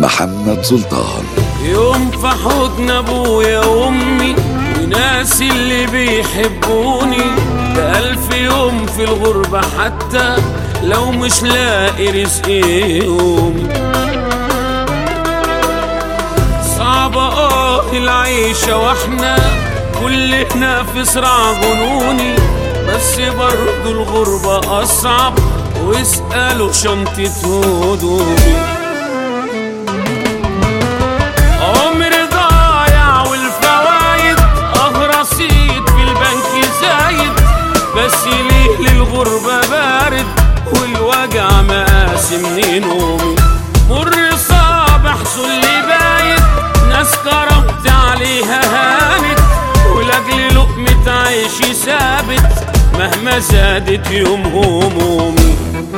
محمد سلطان يوم في حضن ابويا وامي وناس اللي بيحبوني ده الف يوم في الغربة حتى لو مش لاقي رزق يومي صعبة اه العيشة واحنا كلنا في صراع جنوني بس برضو الغربة أصعب واسألوا شنطة هدومي عمري ضايع والفوايد اه رصيد في البنك زايد بس ليه للغربة بارد والوجع مقاسم نومي مر صابح اللي بايت ناس كرمت عليها هانت ولاجل لقمة عيشي ثابت مهما زادت يوم همومي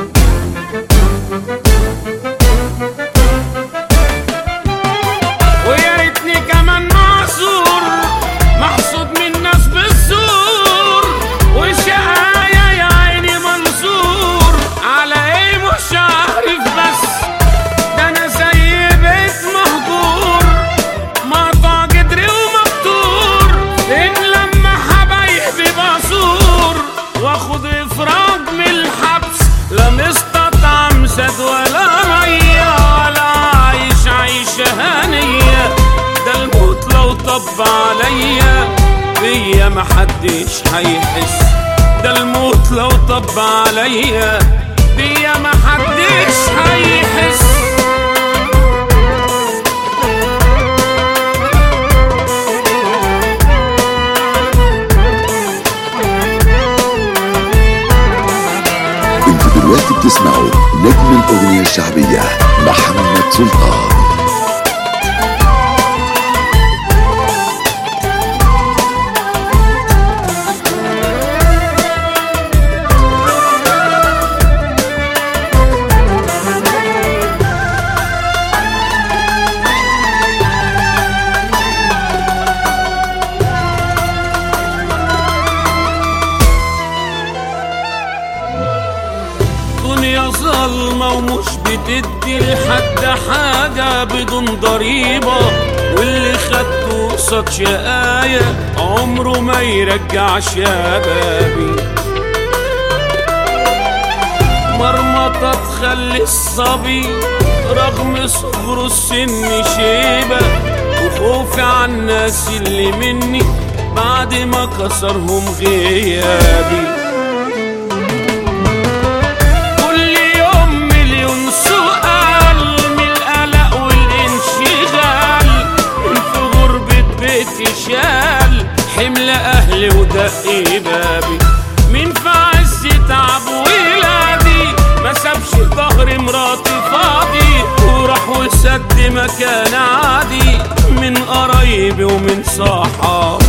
ويا ريتني كمان معذور محسود من ناس بالزور وشقايا يا عيني منصور على ايه مش عارف بس ده انا زي بيت مهجور مقطع جدري ومقطور ان لما حبايبي بصور واخد افراج من الحبس لا مستطعم زاد ولا ميه ولا عايش عيشه هنيه ده الموت لو طب عليا بيا محدش هيحس ده الموت لو طب عليا بيا محدش هيحس انتوا دلوقتي بتسمعوا نجم الأغنية الشعبية محمد سلطان دنيا ظلمة ومش بتدي لحد حاجة بدون ضريبة واللي خدته قصاد شقاية عمره ما يرجع شبابي مرمطة تخلي الصبي رغم صغره السن شيبة وخوفي على الناس اللي مني بعد ما كسرهم غيابي كل يوم مليون سؤال من القلق والانشغال من في غربة بيتي شال حمل أهلي ودق بابي مين في عز تعب ولادي ما سابش ظهر مراتي فاضي وراح وسد مكان عادي من قرايبي ومن صحابي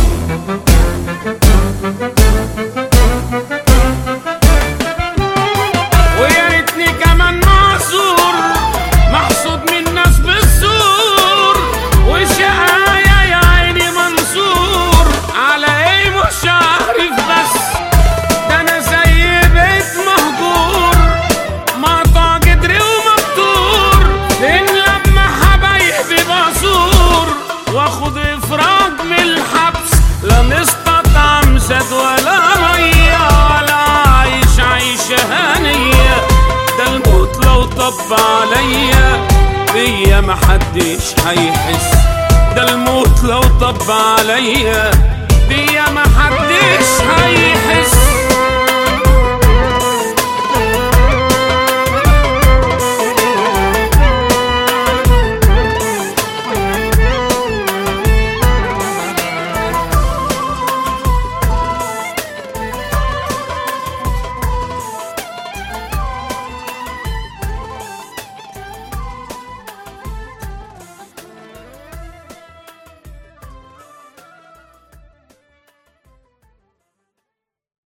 ويا ريتني كمان معذور محسود من ناس بالزور وشقايا يا عيني منصور على ايه مش عارف بس ده انا زي بيت مهجور مقطع جدري ومقطور لان لما حبايبي بصور واخد افراج من الحبس لا نستطعم زاد ولا ميه ولا عايش عيشه هنيه ده الموت لو طب عليا بيا محدش هيحس ده الموت لو طب عليا بيا محدش هيحس